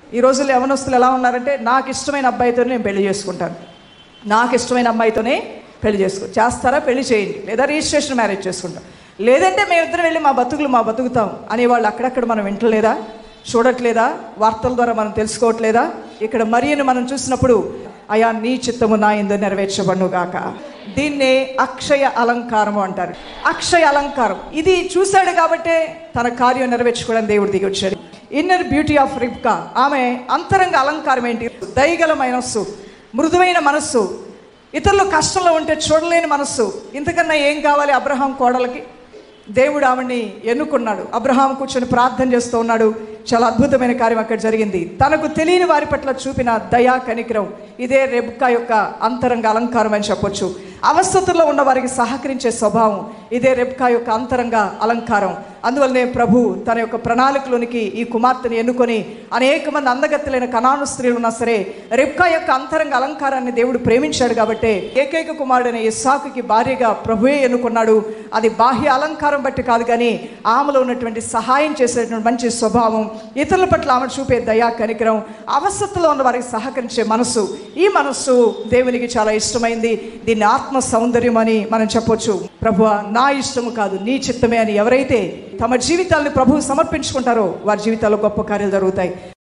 ఈ రోజుల్లో యవనస్తులు ఎలా ఉన్నారంటే నాకు ఇష్టమైన అబ్బాయితో నేను పెళ్లి చేసుకుంటాను నాకు ఇష్టమైన అమ్మాయితోనే పెళ్లి చేసుకో చేస్తారా పెళ్లి చేయండి లేదా రిజిస్ట్రేషన్ మ్యారేజ్ చేసుకుంటాం లేదంటే మేమిద్దరం వెళ్ళి మా బతుకులు మా బతుకుతాం అనేవాళ్ళు అక్కడక్కడ మనం వింటలేదా చూడట్లేదా వార్తల ద్వారా మనం తెలుసుకోవట్లేదా ఇక్కడ మరియను మనం చూసినప్పుడు అయా నీ చిత్తము నా ఎందు నెరవేర్చబడుగాక దీన్నే అక్షయ అలంకారము అంటారు అక్షయ అలంకారం ఇది చూశాడు కాబట్టే తన కార్యం నెరవేర్చుకోవడం దేవుడు దిగి వచ్చాడు ఇన్నర్ బ్యూటీ ఆఫ్ రిబ్కా ఆమె అంతరంగ అలంకారం ఏంటి దయగల మనస్సు మృదువైన మనస్సు ఇతరులు కష్టంలో ఉంటే చూడలేని మనస్సు ఇంతకన్నా ఏం కావాలి అబ్రహాం కోడలకి దేవుడు ఆవిడ్ని ఎన్నుకున్నాడు అబ్రహాం కూర్చొని ప్రార్థన చేస్తూ ఉన్నాడు చాలా అద్భుతమైన కార్యం అక్కడ జరిగింది తనకు తెలియని వారి పట్ల చూపిన దయా కనికరం ఇదే రెబ్కా యొక్క అంతరంగ అలంకారం అని చెప్పొచ్చు అవస్థతుల్లో ఉన్న వారికి సహకరించే స్వభావం ఇదే రెబ్కా యొక్క అంతరంగ అలంకారం అందువల్లనే ప్రభు తన యొక్క ప్రణాళికలోనికి ఈ కుమార్తెను ఎన్నుకొని అనేక మంది అందగత్తెలైన కణాను స్త్రీలు ఉన్నా సరే రెబ్కా యొక్క అంతరంగ అలంకారాన్ని దేవుడు ప్రేమించాడు కాబట్టి ఏకైక కుమారుడైన ఇస్సాకుకి భార్యగా ప్రభువే ఎన్నుకున్నాడు అది బాహ్య అలంకారం బట్టి కాదు కానీ ఆమెలో ఉన్నటువంటి సహాయం చేసేటువంటి మంచి స్వభావం ఇతరుల పట్ల ఆమె చూపే దయా కనికరం అవస్థలో ఉన్న వారికి సహకరించే మనస్సు ఈ మనస్సు దేవునికి చాలా ఇష్టమైంది దీన్ని ఆత్మ సౌందర్యం అని మనం చెప్పొచ్చు ప్రభు నా ఇష్టము కాదు నీ చిత్తమే అని ఎవరైతే తమ జీవితాలను ప్రభువు సమర్పించుకుంటారో వారి జీవితాల్లో గొప్ప కార్యాలు జరుగుతాయి